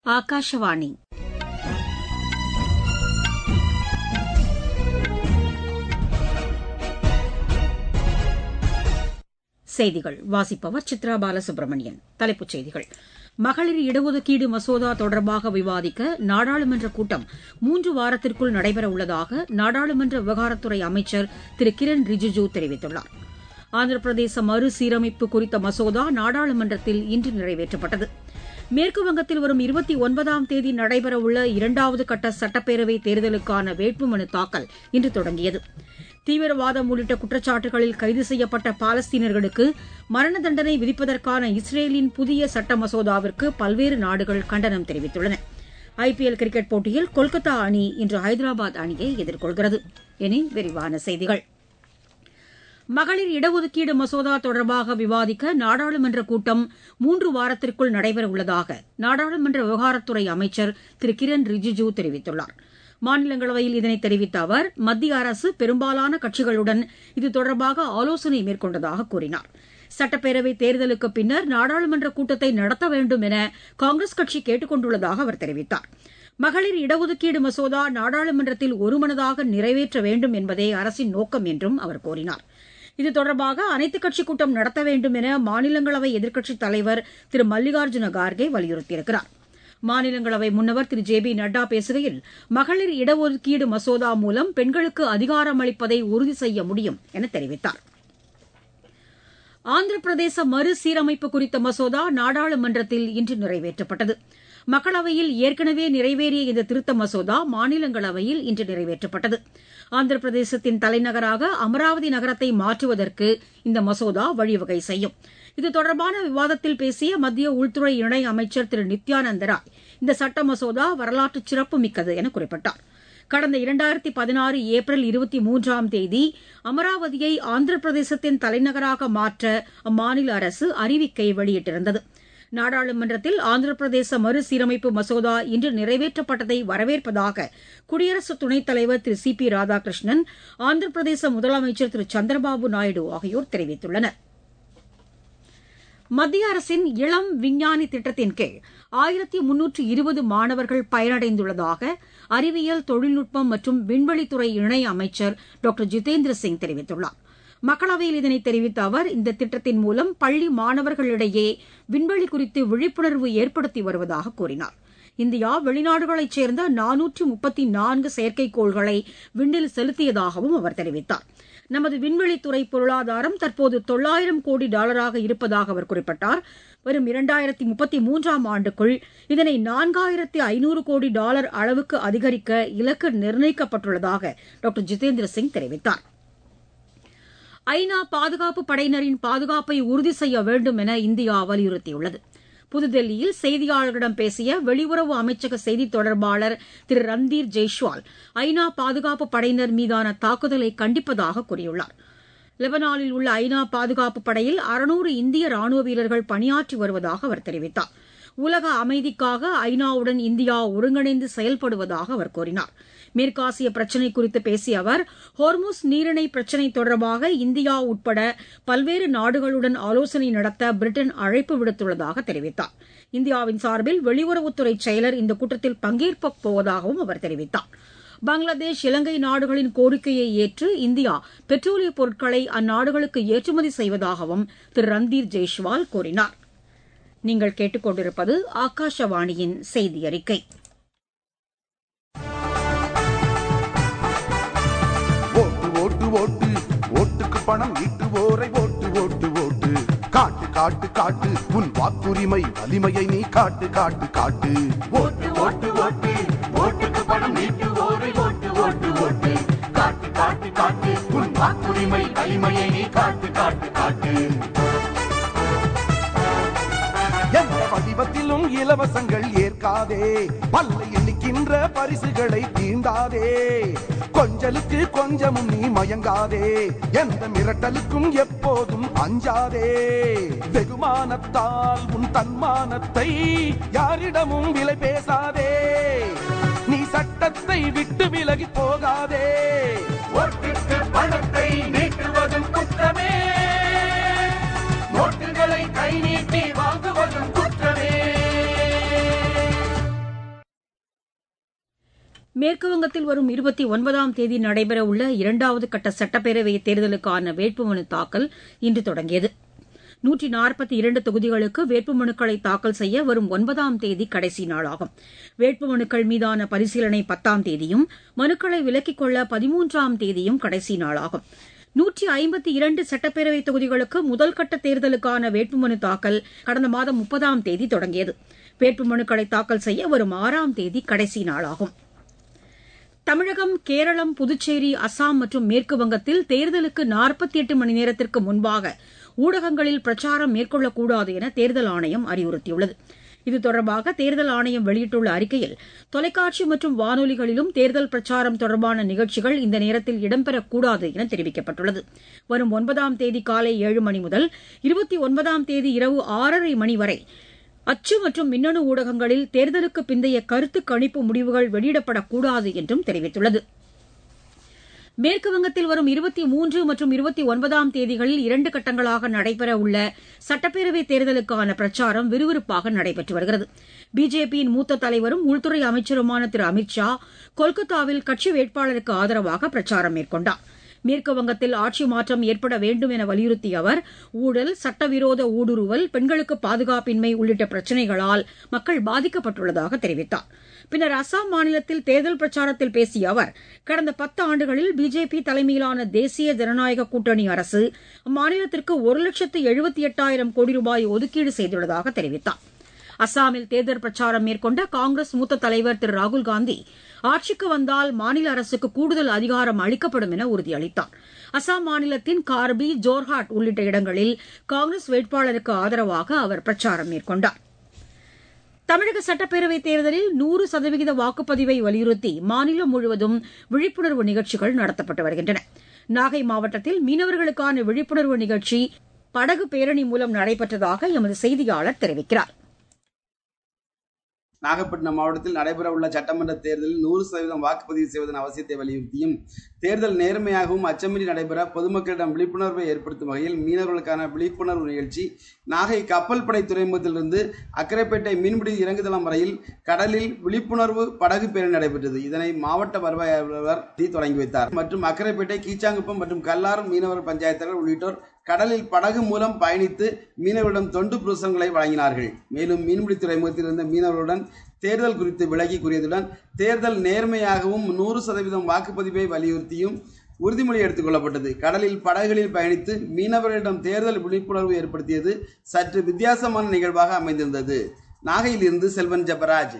ஆகாஷவாணி செய்திகள் வாசிப்பவர் சித்ரா பாலசுப்ரமணியன் தலைப்புச் செய்திகள் மகளிர் இடஒதுக்கீடு மசோதா தொடர்பாக விவாதிக்க நாடாளுமன்ற கூட்டம் மூன்று வாரத்திற்குள் நடைபெறவுள்ளதாக நாடாளுமன்ற விவகாரத்துறை அமைச்சர் திரு கிரண் ரிஜிஜூ தெரிவித்துள்ளார் ஆந்திர பிரதேச மறுசீரமைப்பு குறித்த மசோதா நாடாளுமன்றத்தில் இன்று நிறைவேற்றப்பட்டது மேற்குவங்கத்தில் வரும் இருபத்தி ஒன்பதாம் தேதி நடைபெறவுள்ள இரண்டாவது கட்ட சட்டப்பேரவை தேர்தலுக்கான வேட்புமனு தாக்கல் இன்று தொடங்கியது தீவிரவாதம் உள்ளிட்ட குற்றச்சாட்டுகளில் கைது செய்யப்பட்ட பாலஸ்தீனர்களுக்கு மரண தண்டனை விதிப்பதற்கான இஸ்ரேலின் புதிய சட்ட மசோதாவிற்கு பல்வேறு நாடுகள் கண்டனம் தெரிவித்துள்ளன ஐபிஎல் கிரிக்கெட் போட்டியில் கொல்கத்தா அணி இன்று ஹைதராபாத் அணியை எதிர்கொள்கிறது இனி விரிவான செய்திகள் மகளிர் இடஒதுக்கீடு மசோதா தொடர்பாக விவாதிக்க நாடாளுமன்ற கூட்டம் மூன்று வாரத்திற்குள் நடைபெறவுள்ளதாக நாடாளுமன்ற விவகாரத்துறை அமைச்சர் திரு கிரண் ரிஜிஜூ தெரிவித்துள்ளார் மாநிலங்களவையில் இதனை தெரிவித்த அவர் மத்திய அரசு பெரும்பாலான கட்சிகளுடன் இது தொடர்பாக ஆலோசனை மேற்கொண்டதாக கூறினார் சட்டப்பேரவை தேர்தலுக்கு பின்னர் நாடாளுமன்ற கூட்டத்தை நடத்த வேண்டும் என காங்கிரஸ் கட்சி கேட்டுக் கொண்டுள்ளதாக அவர் தெரிவித்தார் மகளிர் இடஒதுக்கீடு மசோதா நாடாளுமன்றத்தில் ஒருமனதாக நிறைவேற்ற வேண்டும் என்பதே அரசின் நோக்கம் என்றும் அவர் கூறினார் இது தொடர்பாக அனைத்துக் கட்சிக் கூட்டம் நடத்த வேண்டும் என மாநிலங்களவை எதிர்க்கட்சித் தலைவர் திரு மல்லிகார்ஜுன கார்கே வலியுறுத்தியிருக்கிறார் மாநிலங்களவை முன்னவர் திரு ஜே பி நட்டா பேசுகையில் மகளிர் இடஒதுக்கீடு மசோதா மூலம் பெண்களுக்கு அதிகாரம் அளிப்பதை உறுதி செய்ய முடியும் என தெரிவித்தார் ஆந்திர பிரதேச மறுசீரமைப்பு குறித்த மசோதா நாடாளுமன்றத்தில் இன்று நிறைவேற்றப்பட்டது மக்களவையில் ஏற்கனவே நிறைவேறிய இந்த திருத்த மசோதா மாநிலங்களவையில் இன்று நிறைவேற்றப்பட்டது ஆந்திர பிரதேசத்தின் தலைநகராக அமராவதி நகரத்தை மாற்றுவதற்கு இந்த மசோதா வழிவகை செய்யும் இது தொடர்பான விவாதத்தில் பேசிய மத்திய உள்துறை இணை அமைச்சர் திரு நித்யானந்த ராய் இந்த சட்ட மசோதா வரலாற்று சிறப்புமிக்கது என குறிப்பிட்டார் கடந்த இரண்டாயிரத்தி பதினாறு ஏப்ரல் இருபத்தி மூன்றாம் தேதி அமராவதியை ஆந்திர பிரதேசத்தின் தலைநகராக மாற்ற அம்மாநில அரசு அறிவிக்கை வெளியிட்டிருந்தது நாடாளுமன்றத்தில் ஆந்திர பிரதேச மறுசீரமைப்பு மசோதா இன்று நிறைவேற்றப்பட்டதை வரவேற்பதாக குடியரசு துணைத் தலைவர் திரு சி பி ராதாகிருஷ்ணன் ஆந்திர பிரதேச முதலமைச்சர் திரு சந்திரபாபு நாயுடு ஆகியோர் தெரிவித்துள்ளனர் மத்திய அரசின் இளம் விஞ்ஞானி திட்டத்தின் கீழ் ஆயிரத்தி முன்னூற்று இருபது மாணவர்கள் பயனடைந்துள்ளதாக அறிவியல் தொழில்நுட்பம் மற்றும் விண்வெளித்துறை இணை அமைச்சர் டாக்டர் ஜிதேந்திர சிங் தெரிவித்துள்ளார் மக்களவையில் இதனை தெரிவித்த அவர் இந்த திட்டத்தின் மூலம் பள்ளி மாணவர்களிடையே விண்வெளி குறித்து விழிப்புணர்வு ஏற்படுத்தி வருவதாக கூறினார் இந்தியா வெளிநாடுகளைச் சேர்ந்த நானூற்று முப்பத்தி நான்கு செயற்கைக்கோள்களை விண்ணில் செலுத்தியதாகவும் அவர் தெரிவித்தார் நமது விண்வெளித்துறை பொருளாதாரம் தற்போது தொள்ளாயிரம் கோடி டாலராக இருப்பதாக அவர் குறிப்பிட்டார் வரும் இரண்டாயிரத்தி முப்பத்தி மூன்றாம் ஆண்டுக்குள் இதனை நான்காயிரத்தி ஐநூறு கோடி டாலர் அளவுக்கு அதிகரிக்க இலக்கு நிர்ணயிக்கப்பட்டுள்ளதாக டாக்டர் ஜிதேந்திர சிங் தெரிவித்தார் ஐநா பாதுகாப்பு படையினரின் பாதுகாப்பை உறுதி செய்ய வேண்டும் என இந்தியா வலியுறுத்தியுள்ளது புதுதில்லியில் செய்தியாளர்களிடம் பேசிய வெளியுறவு அமைச்சக செய்தித் தொடர்பாளர் திரு ரந்தீர் ஜெய்ஷ்வால் ஐநா பாதுகாப்பு படையினர் மீதான தாக்குதலை கண்டிப்பதாக கூறியுள்ளார் லெபனானில் உள்ள ஐநா பாதுகாப்பு படையில் அறுநூறு இந்திய ராணுவ வீரர்கள் பணியாற்றி வருவதாக அவர் தெரிவித்தார் உலக அமைதிக்காக ஐநாவுடன் இந்தியா ஒருங்கிணைந்து செயல்படுவதாக அவர் கூறினார் மேற்காசிய பிரச்சினை குறித்து பேசிய அவர் ஹோர்முஸ் நீரிணை பிரச்சினை தொடர்பாக இந்தியா உட்பட பல்வேறு நாடுகளுடன் ஆலோசனை நடத்த பிரிட்டன் அழைப்பு விடுத்துள்ளதாக தெரிவித்தார் இந்தியாவின் சார்பில் வெளியுறவுத்துறை செயலர் இந்த கூட்டத்தில் பங்கேற்கப் போவதாகவும் அவர் தெரிவித்தார் பங்களாதேஷ் இலங்கை நாடுகளின் கோரிக்கையை ஏற்று இந்தியா பெட்ரோலிய பொருட்களை அந்நாடுகளுக்கு ஏற்றுமதி செய்வதாகவும் திரு ரந்தீர் ஜெய்ஷ்வால் கூறினார் நீங்கள் கேட்டுக்கொண்டிருப்பது ஆகாஷவாணியின் செய்தி அறிக்கை ஓட்டு ஓட்டு ஓட்டு ஓட்டுக்கு பணம் ஈட்டுவோரை ஓட்டு ஓட்டு ஓட்டு காட்டு காட்டு காட்டு உன் வாக்குரிமை வலிமையை நீ காட்டு காட்டு காட்டு ஓட்டு ஓட்டு ஓட்டு ஓட்டுக்கு பணம் ஈட்டுவோரை ஓட்டு ஓட்டு ஓட்டு காட்டு காட்டு காட்டு உன் வாக்குரிமை வலிமையை நீ காட்டு காட்டு காட்டு எந்த வடிவத்திலும் இலவசங்கள் ஏற்காதே பல்லை எண்ணிக்கின்ற பரிசுகளை தீண்டாதே கொஞ்சலுக்கு கொஞ்சமும் நீ மயங்காதே எந்த மிரட்டலுக்கும் எப்போதும் அஞ்சாதே வெகுமானத்தால் உன் தன்மானத்தை யாரிடமும் விலை பேசாதே நீ சட்டத்தை விட்டு விலகி போகாதே ஓட்டுக்கு பணத்தை நீட்டுவதும் குற்றமே நோட்டுகளை கை நீட்டி வாங்குவதும் குற்றமே மேற்குவங்கத்தில் வரும் இருபத்தி ஒன்பதாம் தேதி நடைபெறவுள்ள இரண்டாவது கட்ட சட்டப்பேரவை தேர்தலுக்கான வேட்புமனு தாக்கல் இன்று தொடங்கியது நூற்றி நாற்பத்தி இரண்டு தொகுதிகளுக்கு வேட்புமனுக்களை தாக்கல் செய்ய வரும் ஒன்பதாம் தேதி கடைசி நாளாகும் வேட்புமனுக்கள் மீதான பரிசீலனை பத்தாம் தேதியும் மனுக்களை விலக்கிக் கொள்ள பதிமூன்றாம் தேதியும் கடைசி நாளாகும் நூற்றி ஐம்பத்தி இரண்டு சட்டப்பேரவை தொகுதிகளுக்கு முதல்கட்ட தேர்தலுக்கான வேட்புமனு தாக்கல் கடந்த மாதம் முப்பதாம் தேதி தொடங்கியது வேட்புமனுக்களை தாக்கல் செய்ய வரும் ஆறாம் தேதி கடைசி நாளாகும் தமிழகம் கேரளம் புதுச்சேரி அசாம் மற்றும் மேற்கு வங்கத்தில் தேர்தலுக்கு நாற்பத்தி எட்டு மணி நேரத்திற்கு முன்பாக ஊடகங்களில் பிரச்சாரம் மேற்கொள்ளக்கூடாது என தேர்தல் ஆணையம் அறிவுறுத்தியுள்ளது இது தொடர்பாக தேர்தல் ஆணையம் வெளியிட்டுள்ள அறிக்கையில் தொலைக்காட்சி மற்றும் வானொலிகளிலும் தேர்தல் பிரச்சாரம் தொடர்பான நிகழ்ச்சிகள் இந்த நேரத்தில் இடம்பெறக்கூடாது என தெரிவிக்கப்பட்டுள்ளது வரும் ஒன்பதாம் தேதி காலை ஏழு மணி முதல் இருபத்தி ஒன்பதாம் தேதி இரவு ஆறரை மணி வரை அச்சு மற்றும் மின்னணு ஊடகங்களில் தேர்தலுக்கு பிந்தைய கருத்து கணிப்பு முடிவுகள் வெளியிடப்படக்கூடாது என்றும் தெரிவித்துள்ளது மேற்குவங்கத்தில் வரும் இருபத்தி மூன்று மற்றும் இருபத்தி ஒன்பதாம் தேதிகளில் இரண்டு கட்டங்களாக நடைபெறவுள்ள சட்டப்பேரவைத் தேர்தலுக்கான பிரச்சாரம் விறுவிறுப்பாக நடைபெற்று வருகிறது பிஜேபியின் மூத்த தலைவரும் உள்துறை அமைச்சருமான திரு அமித் ஷா கொல்கத்தாவில் கட்சி வேட்பாளருக்கு ஆதரவாக பிரச்சாரம் மேற்கொண்டார் மேற்குவங்கத்தில் ஆட்சி மாற்றம் ஏற்பட வேண்டும் என வலியுறுத்திய அவர் ஊழல் சட்டவிரோத ஊடுருவல் பெண்களுக்கு பாதுகாப்பின்மை உள்ளிட்ட பிரச்சினைகளால் மக்கள் பாதிக்கப்பட்டுள்ளதாக தெரிவித்தார் பின்னர் அசாம் மாநிலத்தில் தேர்தல் பிரச்சாரத்தில் பேசிய அவர் கடந்த பத்து ஆண்டுகளில் பிஜேபி தலைமையிலான தேசிய ஜனநாயக கூட்டணி அரசு அம்மாநிலத்திற்கு ஒரு லட்சத்து எழுபத்தி எட்டாயிரம் கோடி ரூபாய் ஒதுக்கீடு செய்துள்ளதாக தெரிவித்தார் அசாமில் தேர்தல் பிரச்சாரம் மேற்கொண்ட காங்கிரஸ் மூத்த தலைவர் திரு ராகுல்காந்தி ஆட்சிக்கு வந்தால் மாநில அரசுக்கு கூடுதல் அதிகாரம் அளிக்கப்படும் என உறுதியளித்தார் அசாம் மாநிலத்தின் கார்பி ஜோர்ஹாட் உள்ளிட்ட இடங்களில் காங்கிரஸ் வேட்பாளருக்கு ஆதரவாக அவர் பிரச்சாரம் மேற்கொண்டார் தமிழக சட்டப்பேரவைத் தேர்தலில் நூறு சதவிகித வாக்குப்பதிவை வலியுறுத்தி மாநிலம் முழுவதும் விழிப்புணர்வு நிகழ்ச்சிகள் நடத்தப்பட்டு வருகின்றன நாகை மாவட்டத்தில் மீனவர்களுக்கான விழிப்புணர்வு நிகழ்ச்சி படகு பேரணி மூலம் நடைபெற்றதாக எமது செய்தியாளர் தெரிவிக்கிறார் நாகப்பட்டினம் மாவட்டத்தில் நடைபெறவுள்ள சட்டமன்ற தேர்தலில் நூறு சதவீதம் வாக்குப்பதிவு செய்வதன் அவசியத்தை வலியுறுத்தியும் தேர்தல் நேர்மையாகவும் அச்சமின்றி நடைபெற பொதுமக்களிடம் விழிப்புணர்வை ஏற்படுத்தும் வகையில் மீனவர்களுக்கான விழிப்புணர்வு நிகழ்ச்சி நாகை கப்பல் படை துறைமுகத்திலிருந்து அக்கரைப்பேட்டை மீன்பிடி இறங்குதளம் வரையில் கடலில் விழிப்புணர்வு படகு பேரணி நடைபெற்றது இதனை மாவட்ட வருவாய் அலுவலர் தொடங்கி வைத்தார் மற்றும் அக்கரைப்பேட்டை கீச்சாங்குப்பம் மற்றும் கல்லாறு மீனவர் பஞ்சாயத்தர்கள் உள்ளிட்டோர் கடலில் படகு மூலம் பயணித்து மீனவர்களிடம் தொண்டு புருஷங்களை வழங்கினார்கள் மேலும் மீன்பிடி துறைமுகத்தில் இருந்த மீனவர்களுடன் தேர்தல் குறித்து விலகி கூறியதுடன் தேர்தல் நேர்மையாகவும் நூறு சதவீதம் வாக்குப்பதிவை வலியுறுத்தியும் உறுதிமொழி எடுத்துக் கொள்ளப்பட்டது கடலில் படகுகளில் பயணித்து மீனவர்களிடம் தேர்தல் விழிப்புணர்வு ஏற்படுத்தியது சற்று வித்தியாசமான நிகழ்வாக அமைந்திருந்தது நாகையில் இருந்து செல்வன் ஜபராஜ்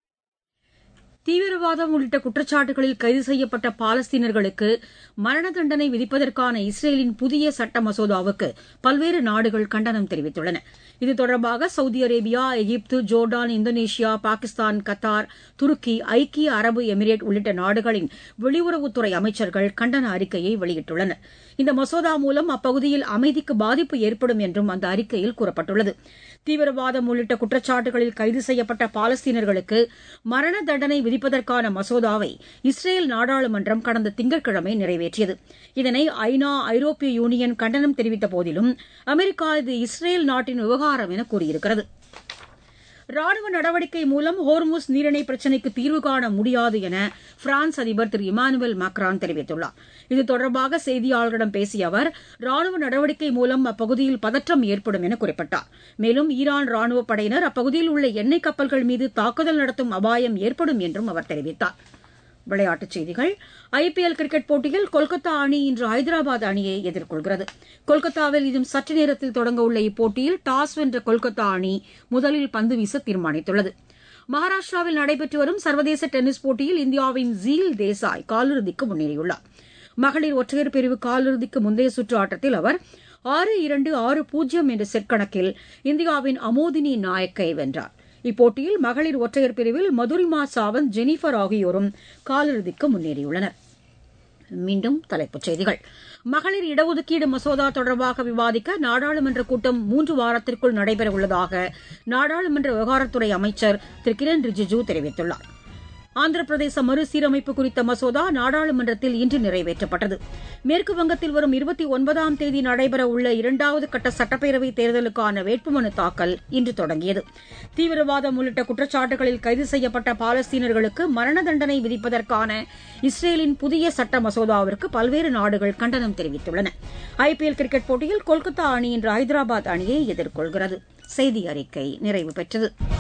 தீவிரவாதம் உள்ளிட்ட குற்றச்சாட்டுகளில் கைது செய்யப்பட்ட பாலஸ்தீனர்களுக்கு மரண தண்டனை விதிப்பதற்கான இஸ்ரேலின் புதிய சட்ட மசோதாவுக்கு பல்வேறு நாடுகள் கண்டனம் தெரிவித்துள்ளன இது தொடர்பாக Saudi Arabia Egypt Jordan Indonesia Pakistan Qatar துருக்கி ஐக்கிய அரபு எமிரேட் உள்ளிட்ட நாடுகளின் வெளியுறவுத்துறை அமைச்சர்கள் கண்டன அறிக்கையை வெளியிட்டுள்ளனர் இந்த மசோதா மூலம் அப்பகுதியில் அமைதிக்கு பாதிப்பு ஏற்படும் என்றும் அந்த அறிக்கையில் கூறப்பட்டுள்ளது தீவிரவாதம் உள்ளிட்ட குற்றச்சாட்டுகளில் கைது செய்யப்பட்ட பாலஸ்தீனர்களுக்கு மரண தண்டனை விதிப்பதற்கான மசோதாவை இஸ்ரேல் நாடாளுமன்றம் கடந்த திங்கட்கிழமை நிறைவேற்றியது இதனை ஐநா ஐரோப்பிய யூனியன் கண்டனம் தெரிவித்த போதிலும் அமெரிக்கா இது இஸ்ரேல் நாட்டின் விவகாரம் என கூறியிருக்கிறது ராணுவ நடவடிக்கை மூலம் ஹோர்முஸ் நீரிணை பிரச்சினைக்கு தீர்வு காண முடியாது என பிரான்ஸ் அதிபர் திரு இமானுவேல் மேக்ரான் தெரிவித்துள்ளார் இது தொடர்பாக செய்தியாளர்களிடம் பேசிய அவர் ராணுவ நடவடிக்கை மூலம் அப்பகுதியில் பதற்றம் ஏற்படும் என குறிப்பிட்டார் மேலும் ஈரான் ராணுவப் படையினர் அப்பகுதியில் உள்ள எண்ணெய் கப்பல்கள் மீது தாக்குதல் நடத்தும் அபாயம் ஏற்படும் என்றும் அவர் தெரிவித்தார் விளையாட்டுச் செய்திகள் ஐபிஎல் கிரிக்கெட் போட்டியில் கொல்கத்தா அணி இன்று ஹைதராபாத் அணியை எதிர்கொள்கிறது கொல்கத்தாவில் இன்னும் சற்று நேரத்தில் தொடங்க உள்ள இப்போட்டியில் டாஸ் வென்ற கொல்கத்தா அணி முதலில் பந்து வீச தீர்மானித்துள்ளது மகாராஷ்டிராவில் நடைபெற்று வரும் சர்வதேச டென்னிஸ் போட்டியில் இந்தியாவின் ஜீல் தேசாய் காலிறுதிக்கு முன்னேறியுள்ளார் மகளிர் ஒற்றையர் பிரிவு காலிறுதிக்கு முந்தைய சுற்று ஆட்டத்தில் அவர் ஆறு இரண்டு ஆறு பூஜ்ஜியம் என்ற செட் கணக்கில் இந்தியாவின் அமோதினி நாயக்கை வென்றார் இப்போட்டியில் மகளிர் ஒற்றையர் பிரிவில் மதுரிமா சாவந்த் ஜெனிஃபர் ஆகியோரும் காலிறுதிக்கு முன்னேறியுள்ளனர் மீண்டும் தலைப்புச் செய்திகள் மகளிர் இடஒதுக்கீடு மசோதா தொடர்பாக விவாதிக்க நாடாளுமன்ற கூட்டம் மூன்று வாரத்திற்குள் நடைபெறவுள்ளதாக நாடாளுமன்ற விவகாரத்துறை அமைச்சர் திரு கிரண் ரிஜிஜு தெரிவித்துள்ளார் ஆந்திர பிரதேச மறுசீரமைப்பு குறித்த மசோதா நாடாளுமன்றத்தில் இன்று நிறைவேற்றப்பட்டது மேற்கு வங்கத்தில் வரும் இருபத்தி ஒன்பதாம் தேதி நடைபெறவுள்ள இரண்டாவது கட்ட சட்டப்பேரவைத் தேர்தலுக்கான வேட்புமனு தாக்கல் இன்று தொடங்கியது தீவிரவாதம் உள்ளிட்ட குற்றச்சாட்டுகளில் கைது செய்யப்பட்ட பாலஸ்தீனர்களுக்கு மரண தண்டனை விதிப்பதற்கான இஸ்ரேலின் புதிய சட்ட மசோதாவிற்கு பல்வேறு நாடுகள் கண்டனம் தெரிவித்துள்ளன ஐபிஎல் கிரிக்கெட் போட்டியில் கொல்கத்தா அணி இன்று ஐதராபாத் அணியை எதிர்கொள்கிறது செய்தி அறிக்கை நிறைவு பெற்றது